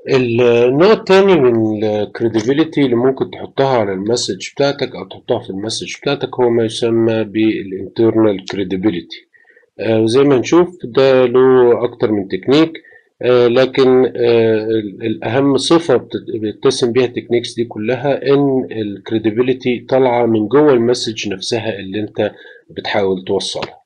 النوع التاني من الكريديبيليتي اللي ممكن تحطها على المسج بتاعتك او تحطها في المسج بتاعتك هو ما يسمى بالانترنال كريديبيليتي وزي ما نشوف ده له اكتر من تكنيك آه، لكن آه، الاهم صفه بت- بيتسم بيها التكنيكس دي كلها ان الكريديبيليتي طالعه من جوه المسج نفسها اللي انت بتحاول توصلها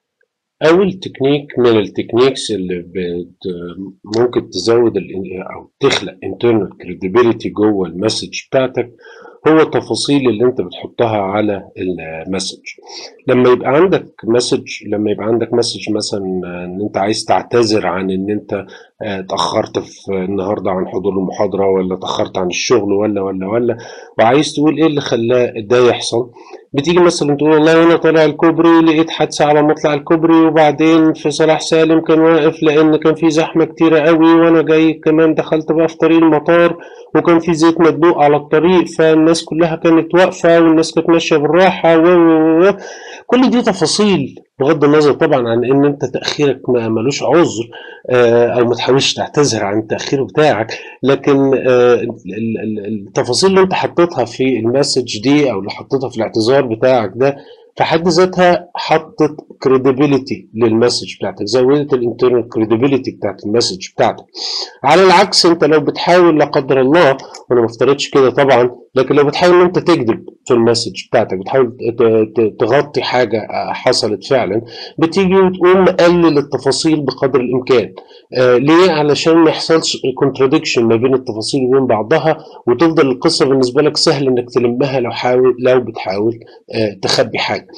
أول تكنيك من التكنيكس اللي بت ممكن تزود ال أو تخلق internal credibility جوه المسج بتاعتك هو التفاصيل اللي أنت بتحطها على المسج لما يبقى عندك مسج لما يبقى عندك مسج مثلا إن أنت عايز تعتذر عن إن أنت آه، اتأخرت في النهارده عن حضور المحاضرة ولا اتأخرت عن الشغل ولا ولا ولا وعايز تقول إيه اللي خلاه ده يحصل بتيجي مثلا تقول والله وانا طالع الكوبري لقيت حادثه على مطلع الكوبري وبعدين في صلاح سالم كان واقف لان كان في زحمه كتيره قوي وانا جاي كمان دخلت بقى في طريق المطار وكان في زيت مدلوق على الطريق فالناس كلها كانت واقفه والناس كانت ماشيه بالراحه و و- و- كل دي تفاصيل بغض النظر طبعا عن ان انت تاخيرك ما- ملوش عذر آه، او ما تحاولش تعتذر عن التاخير بتاعك لكن آه، ال- ال- التفاصيل اللي انت حطيتها في المسج دي او اللي حطيتها في الاعتذار بتاعك ده في حد ذاتها حطت credibility للمسج بتاعتك زودت الانترنال credibility بتاعت المسج بتاعتك على العكس انت لو بتحاول لا قدر الله وانا ما افترضش كده طبعا لكن لو بتحاول ان انت تكذب في المسج بتاعتك بتحاول ت- ت- تغطي حاجه آه، حصلت فعلا بتيجي وتقوم مقلل التفاصيل بقدر الامكان آه ليه علشان ما يحصلش كونتراديكشن ما بين التفاصيل وبين بعضها وتفضل القصه بالنسبه لك سهل انك تلمها لو حاول لو بتحاول آه تخبي حاجه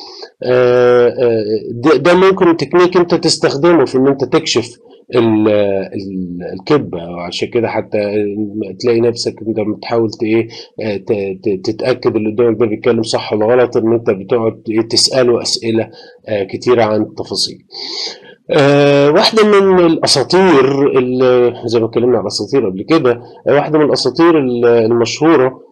آه آه ده, ده ممكن تكنيك انت تستخدمه في ان انت تكشف ال- ال- الكذبه وعشان كده حتى تلاقي نفسك انت بتحاول ت- ايه آه، ت- ت- تتاكد اللي قدامك ده بيتكلم صح ولا غلط ان انت بتقعد إيه تساله اسئله آه، كتيره عن التفاصيل آه، واحدة من الأساطير اللي زي ما اتكلمنا على الأساطير قبل كده آه، واحدة من الأساطير ال- المشهورة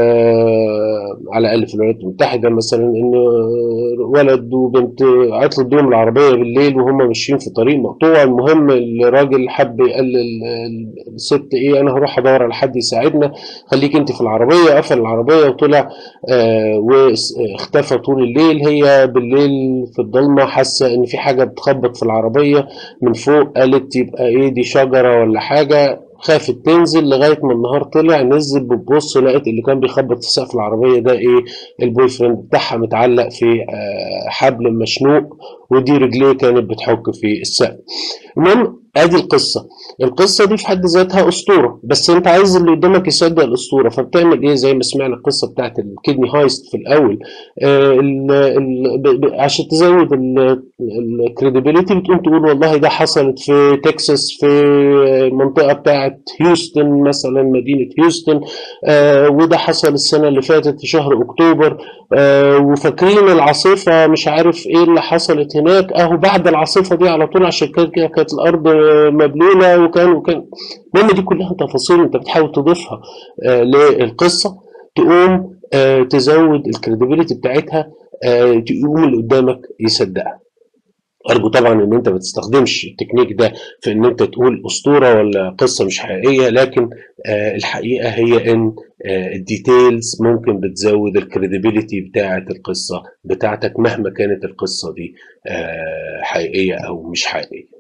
آه، على الأقل في الولايات المتحدة مثلا إن ولد وبنت عطلت بيهم العربية بالليل وهم ماشيين في طريق مقطوع المهم الراجل حب قال لل- الست إيه أنا هروح أدور على حد يساعدنا خليك أنت في العربية قفل العربية وطلع آه، واختفى طول الليل هي بالليل في الضلمة حاسة إن في حاجة بتخبط في العربية من فوق قالت يبقى إيه دي شجرة ولا حاجة خافت تنزل لغاية ما النهار طلع نزل بتبص لقت اللي كان بيخبط في سقف العربية ده إيه البوي فريند بتاعها متعلق في آه، حبل مشنوق ودي رجليه كانت بتحك في السقف المهم ادي القصه القصه دي في حد ذاتها اسطوره بس انت عايز اللي قدامك يصدق الاسطوره فبتعمل ايه زي ما سمعنا القصه بتاعت الكدني هايست في الاول آه ال ال ب- ب- عشان تزود الكريديبيليتي بتقوم تقول والله ده حصلت في تكساس في المنطقه بتاعت هيوستن مثلا مدينه هيوستن آه وده حصل السنه اللي فاتت في شهر اكتوبر آه وفاكرين العاصفه مش عارف ايه اللي حصلت هناك اهو بعد العاصفه دي على طول عشان كده كده كانت الارض مبلوله وكان وكان المهم دي كلها تفاصيل انت بتحاول تضيفها آه للقصه تقوم آه تزود الكريديبيليتي بتاعتها آه تقوم اللي قدامك يصدقها ارجو طبعا ان انت ما تستخدمش التكنيك ده في ان انت تقول اسطوره ولا قصه مش حقيقيه لكن آه الحقيقه هي ان آه الديتيلز ممكن بتزود الكريديبيليتي بتاعه القصه بتاعتك مهما كانت القصه دي آه حقيقيه او مش حقيقيه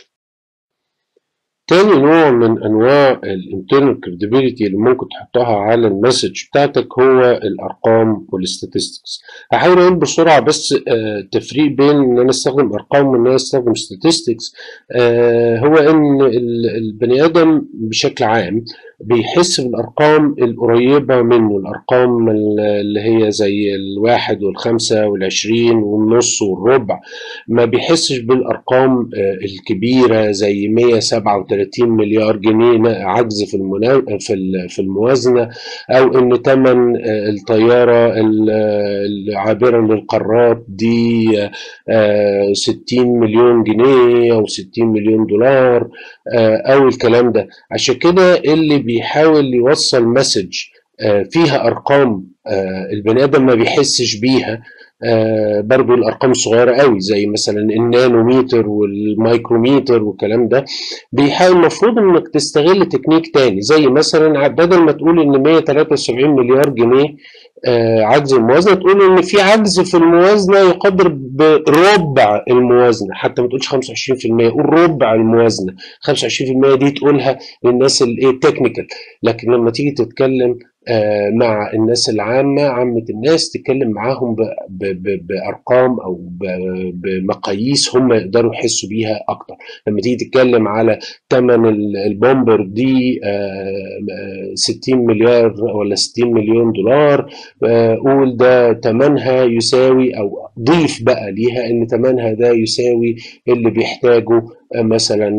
تاني نوع من انواع الانترنال كريديبيليتي اللي ممكن تحطها على المسج بتاعتك هو الارقام والستاتستكس هحاول اقول بسرعه بس آه، تفريق بين ان انا استخدم ارقام وان انا استخدم statistics آه، هو ان ال- البني ادم بشكل عام بيحس بالارقام القريبه منه الارقام ال- اللي هي زي الواحد والخمسه والعشرين والنص والربع ما بيحسش بالارقام آه، الكبيره زي 137 مليار جنيه عجز في المنا... في ال- في الموازنه او ان ثمن الطياره ال- العابره للقارات دي آه، 60 مليون جنيه او 60 مليون دولار آه، او الكلام ده عشان كده اللي بيحاول يوصل مسج فيها ارقام آه، البني ادم ما بيحسش بيها آه برضو الارقام الصغيره قوي زي مثلا النانوميتر والمايكروميتر والكلام ده بيحاول المفروض انك تستغل تكنيك تاني زي مثلا بدل ما تقول ان 173 مليار جنيه آه عجز الموازنه تقول ان في عجز في الموازنه يقدر بربع الموازنه حتى ما تقولش 25% قول ربع الموازنه 25% دي تقولها للناس الايه التكنيكال لكن لما تيجي تتكلم آه مع الناس العامة عامة الناس تتكلم معاهم ب ب ب بأرقام أو بمقاييس هم يقدروا يحسوا بيها أكتر لما تيجي تتكلم على ثمن البومبر دي آه 60 مليار ولا 60 مليون دولار آه قول ده ثمنها يساوي أو ضيف بقى ليها إن ثمنها ده يساوي اللي بيحتاجه مثلا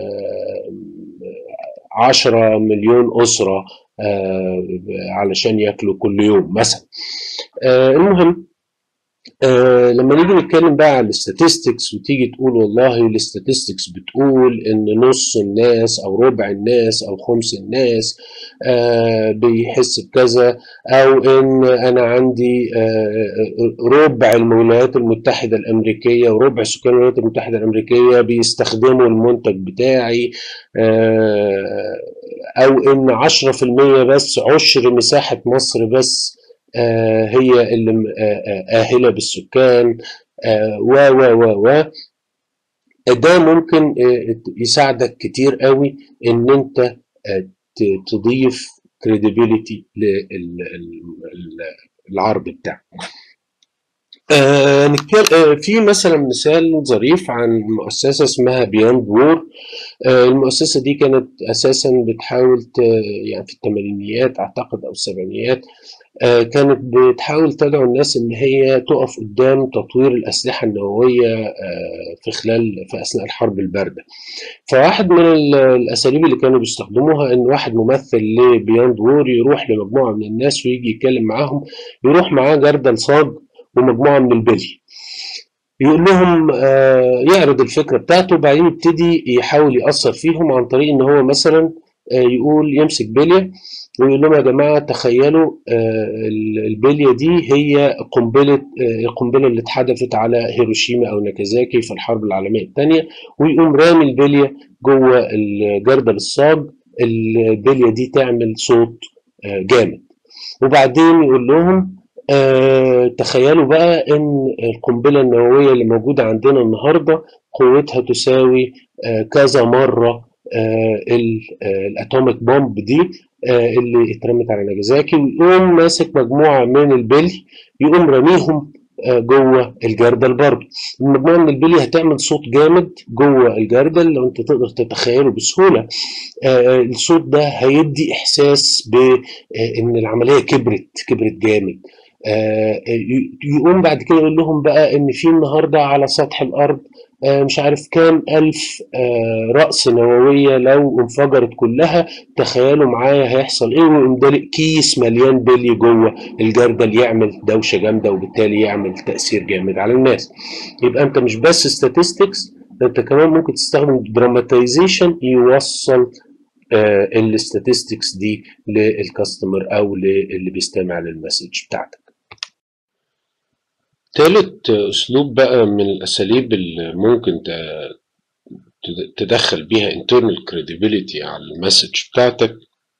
10 مليون أسرة آه علشان ياكلوا كل يوم مثلا آه المهم آه لما نيجي نتكلم بقى على الاستاتستكس وتيجي تقول والله الاستاتستكس بتقول ان نص الناس او ربع الناس او خمس الناس آه بيحس بكذا او ان انا عندي آه ربع الولايات المتحده الامريكيه وربع سكان الولايات المتحده الامريكيه بيستخدموا المنتج بتاعي آه او ان 10% بس عشر مساحه مصر بس آه هي اللي آهلة بالسكان آه و و و و ده ممكن يساعدك كتير قوي ان انت تضيف credibility للعرض بتاعك آه في مثلا مثال ظريف عن مؤسسة اسمها بياند وور آه المؤسسة دي كانت أساسا بتحاول يعني في الثمانينيات أعتقد أو السبعينيات آه كانت بتحاول تدعو الناس إن هي تقف قدام تطوير الأسلحة النووية في خلال في أثناء الحرب الباردة فواحد من الأساليب اللي كانوا بيستخدموها إن واحد ممثل لبياند وور يروح لمجموعة من الناس ويجي يتكلم معاهم يروح معاه جردل صاج ومجموعه من البلي يقول لهم آه يعرض الفكره بتاعته وبعدين يبتدي يحاول ياثر فيهم عن طريق ان هو مثلا آه يقول يمسك بليه ويقول لهم يا جماعه تخيلوا آه البليه دي هي قنبله القنبله اللي اتحدفت على هيروشيما او ناكازاكي في الحرب العالميه الثانيه ويقوم رامي البليه جوه الجردل الصاج البليه دي تعمل صوت جامد وبعدين يقول لهم آه تخيلوا بقى ان القنبله النوويه اللي موجوده عندنا النهارده قوتها تساوي آه كذا مره آه الاتوميك بومب دي آه اللي اترمت على ناجازاكي ويقوم ماسك مجموعه من البلي يقوم راميهم آه جوه الجردل برضه المجموعه من البلي هتعمل صوت جامد جوه الجردل لو انت تقدر تتخيله بسهوله آه الصوت ده هيدي احساس بان العمليه كبرت كبرت جامد آه يقوم بعد كده يقول لهم بقى ان في النهارده على سطح الارض آه مش عارف كام الف آه رأس نووية لو انفجرت كلها تخيلوا معايا هيحصل ايه ويقوم دالق كيس مليان بلي جوه الجردل يعمل دوشة جامدة وبالتالي يعمل تأثير جامد على الناس يبقى انت مش بس statistics انت كمان ممكن تستخدم دراماتيزيشن يوصل الاستاتستكس دي للكاستمر او للي بيستمع للمسج بتاعتك تالت اسلوب بقى من الاساليب اللي ممكن تدخل بيها internal credibility على المسج بتاعتك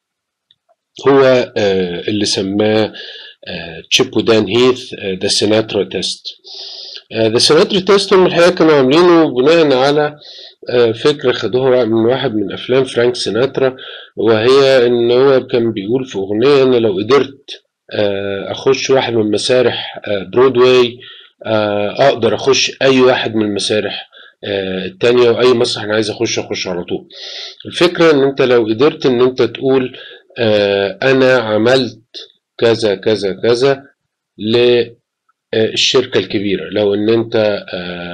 هو اللي سماه تشيب ودان هيث ذا سيناترا تيست ذا سيناترا تيست هم الحقيقه كانوا عاملينه بناء على فكرة خدوها من واحد من أفلام فرانك سيناترا وهي إن هو كان بيقول في أغنية إن لو قدرت أخش واحد من مسارح برودواي أقدر أخش أي واحد من المسارح التانية وأي مسرح أنا عايز أخش أخش على طول الفكرة إن أنت لو قدرت إن أنت تقول أنا عملت كذا كذا كذا الشركة الكبيرة لو ان انت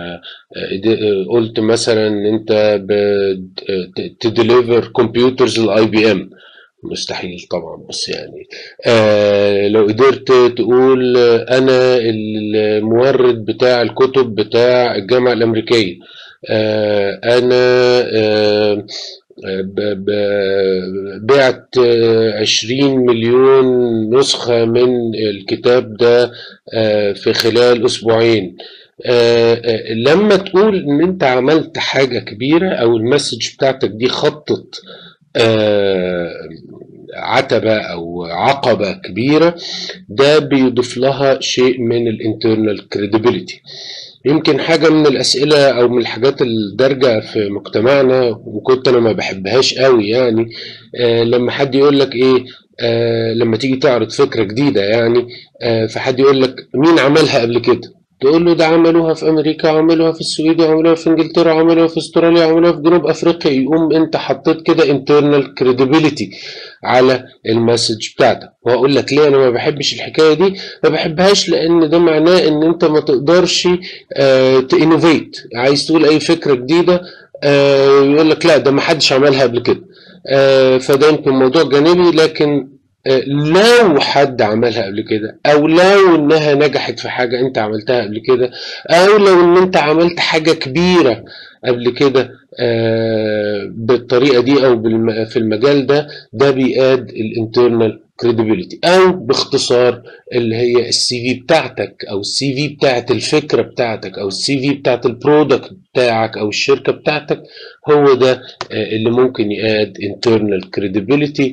قلت مثلا ان انت تديليفر كمبيوترز الاي بي ام مستحيل طبعا بس يعني آه لو قدرت تقول انا المورد بتاع الكتب بتاع الجامعة الامريكية آه انا آه ب- ب- بعت آه، 20 مليون نسخة من الكتاب ده آه، في خلال أسبوعين آه، آه، لما تقول إن أنت عملت حاجة كبيرة أو المسج بتاعتك دي خطت آه، عتبة أو عقبة كبيرة ده بيضيف لها شيء من الانترنال كريديبيليتي يمكن حاجة من الأسئلة أو من الحاجات الدارجة في مجتمعنا وكنت أنا ما بحبهاش قوي يعني آه لما حد يقول لك إيه آه لما تيجي تعرض فكرة جديدة يعني آه فحد يقول لك مين عملها قبل كده تقول له ده عملوها في امريكا عملوها في السويد عملوها في انجلترا عملوها في استراليا عملوها في جنوب افريقيا يقوم انت حطيت كده internal credibility على المسج بتاعتك واقول لك ليه انا ما بحبش الحكايه دي ما بحبهاش لان ده معناه ان انت ما تقدرش تانوفيت عايز تقول اي فكره جديده آه، يقول لك لا ده ما حدش عملها قبل كده آه، فده يمكن موضوع جانبي لكن آه، لو حد عملها قبل كده او لو انها نجحت في حاجه انت عملتها قبل كده او لو ان انت عملت حاجه كبيره قبل كده آه، بالطريقه دي او بالم- في المجال ده ده بيقاد الانترنال كريديبيليتي او باختصار اللي هي السي في بتاعتك او السي في بتاعت الفكره بتاعتك او السي في بتاعت البرودكت بتاعك او الشركه بتاعتك هو ده آه، اللي ممكن يقاد internal credibility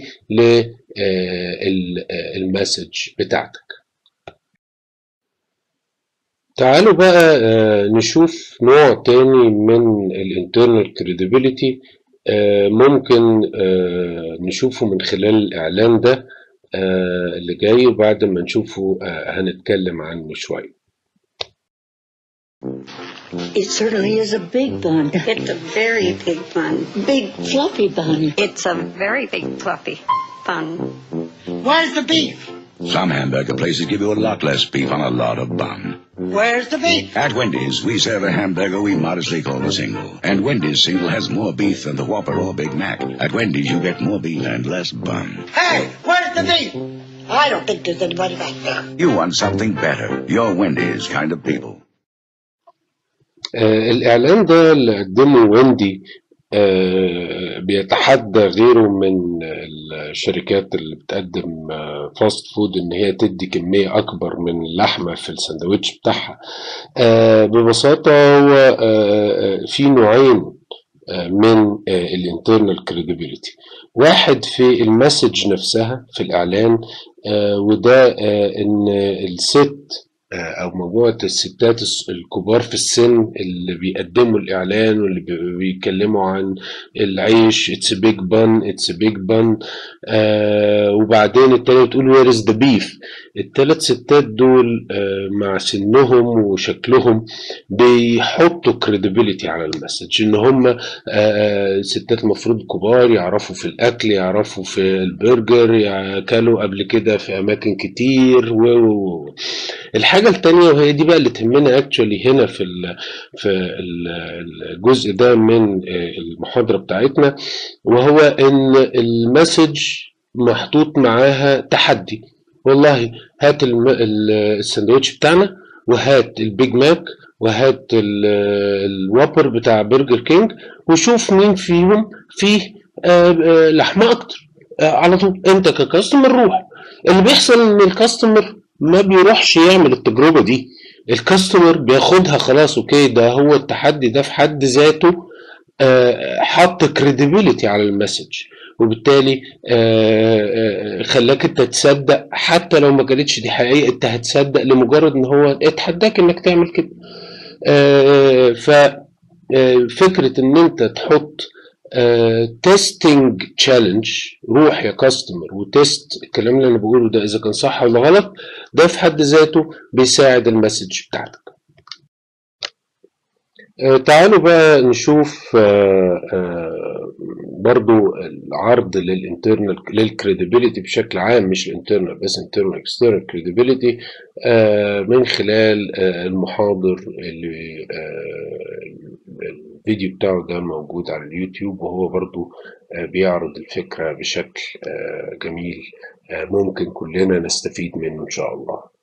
للمسج بتاعتك تعالوا بقى آه، نشوف نوع تاني من الانترنال credibility آه، ممكن آه، نشوفه من خلال الإعلان ده آه، اللي جاي وبعد ما نشوفه آه، هنتكلم عنه شوية It certainly is a big bun. It's a very big bun. Big fluffy bun. It's a very big fluffy bun. Where's the beef? Some hamburger places give you a lot less beef on a lot of bun. Where's the beef? At Wendy's, we serve a hamburger we modestly call a single. And Wendy's single has more beef than the Whopper or Big Mac. At Wendy's, you get more beef and less bun. Hey, where's the beef? I don't think there's anybody back there. You want something better. You're Wendy's kind of people. آه، الإعلان ده اللي قدمه ويندي آه، بيتحدى غيره من الشركات اللي بتقدم آه، فاست فود إن هي تدي كمية أكبر من اللحمة في الساندوتش بتاعها آه، ببساطة هو آه، آه، في نوعين آه، من الانترنال كريديبيليتي واحد في المسج نفسها في الإعلان آه، وده آه، إن الست آه، او مجموعه الستات الس- الكبار في السن اللي بيقدموا الاعلان واللي بي- بيتكلموا عن العيش اتس بيج بان اتس بيج بان وبعدين التانية بتقول وير از ذا بيف التلات ستات دول آه، مع سنهم وشكلهم بيحطوا كريديبيليتي على المسج ان هم ستات المفروض كبار يعرفوا في الاكل يعرفوا في البرجر ياكلوا قبل كده في اماكن كتير و و و الحاجة التانية وهي دي بقى اللي تهمنا اكشولي هنا في ال في ال- الجزء ده من آه، المحاضرة بتاعتنا وهو ان المسج محطوط معاها تحدي والله هات الم- ال- الساندوتش بتاعنا وهات البيج ماك وهات ال- الوابر بتاع برجر كينج وشوف مين فيهم فيه آه، آه، لحمة اكتر آه، على طول انت ككاستمر روح اللي بيحصل ان الكاستمر ما بيروحش يعمل التجربة دي الكاستمر بياخدها خلاص اوكي ده هو التحدي ده في حد ذاته آه، حط كريديبيليتي على المسج وبالتالي آه، آه، خلاك انت تصدق حتى لو ما كانتش دي حقيقة انت هتصدق لمجرد ان هو اتحداك انك تعمل كده آه، ف آه، فكرة ان انت تحط تيستنج تشالنج روح يا كاستمر وتيست الكلام اللي انا بقوله ده اذا كان صح ولا غلط ده في حد ذاته بيساعد المسج بتاعتك آه، تعالوا بقى نشوف آه، آه، برضو العرض للانترنال للكريديبيليتي بشكل عام مش الانترنال بس انترنال اكسترنال كريديبيليتي من خلال آه، المحاضر اللي آه، الفيديو بتاعه ده موجود على اليوتيوب وهو برضو آه، بيعرض الفكرة بشكل آه، جميل آه، ممكن كلنا نستفيد منه إن شاء الله